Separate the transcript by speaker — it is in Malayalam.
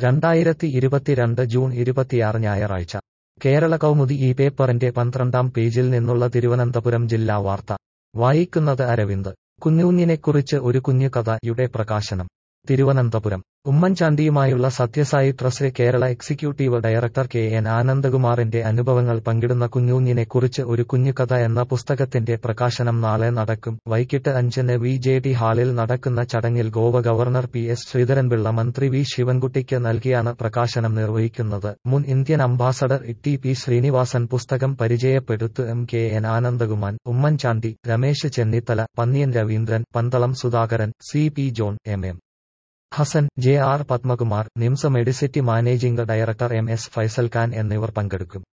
Speaker 1: രണ്ടായിരത്തി ഇരുപത്തിരണ്ട് ജൂൺ ഇരുപത്തിയാറ് ഞായറാഴ്ച കേരള കൗമുദി ഈ പേപ്പറിന്റെ പന്ത്രണ്ടാം പേജിൽ നിന്നുള്ള തിരുവനന്തപുരം ജില്ലാ വാർത്ത വായിക്കുന്നത് അരവിന്ദ് കുഞ്ഞുഞ്ഞിനെക്കുറിച്ച് ഒരു കുഞ്ഞു കഥയുടെ പ്രകാശനം തിരുവനന്തപുരം ഉമ്മൻചാണ്ടിയുമായുള്ള Sathya Sai trust Kerala executive director K N ആനന്ദകുമാറിന്റെ അനുഭവങ്ങൾ പങ്കിടുന്ന കുഞ്ഞുഞ്ഞിനെക്കുറിച്ച് ഒരു കുഞ്ഞുകഥ എന്ന പുസ്തകത്തിന്റെ പ്രകാശനം നാളെ നടക്കും വൈകിട്ട് അഞ്ചിന് വി ജെ ടി ഹാളിൽ നടക്കുന്ന ചടങ്ങിൽ Goa governor P S Sreedharan Pillai മന്ത്രി വി ശിവൻകുട്ടിക്ക് നൽകിയാണ് പ്രകാശനം നിർവഹിക്കുന്നത് മുൻ Indian ambassador T P Sreenivasan പുസ്തകം പരിചയപ്പെടുത്തു M K N Anandakumar Oommen Chandy Ramesh Chennithala Panniyan Raveendran Pandalam Sudhakaran C P John M M Hassan J R Padmakumar NIMS medicity managing director M S Faisal Khan എന്നിവർ പങ്കെടുക്കും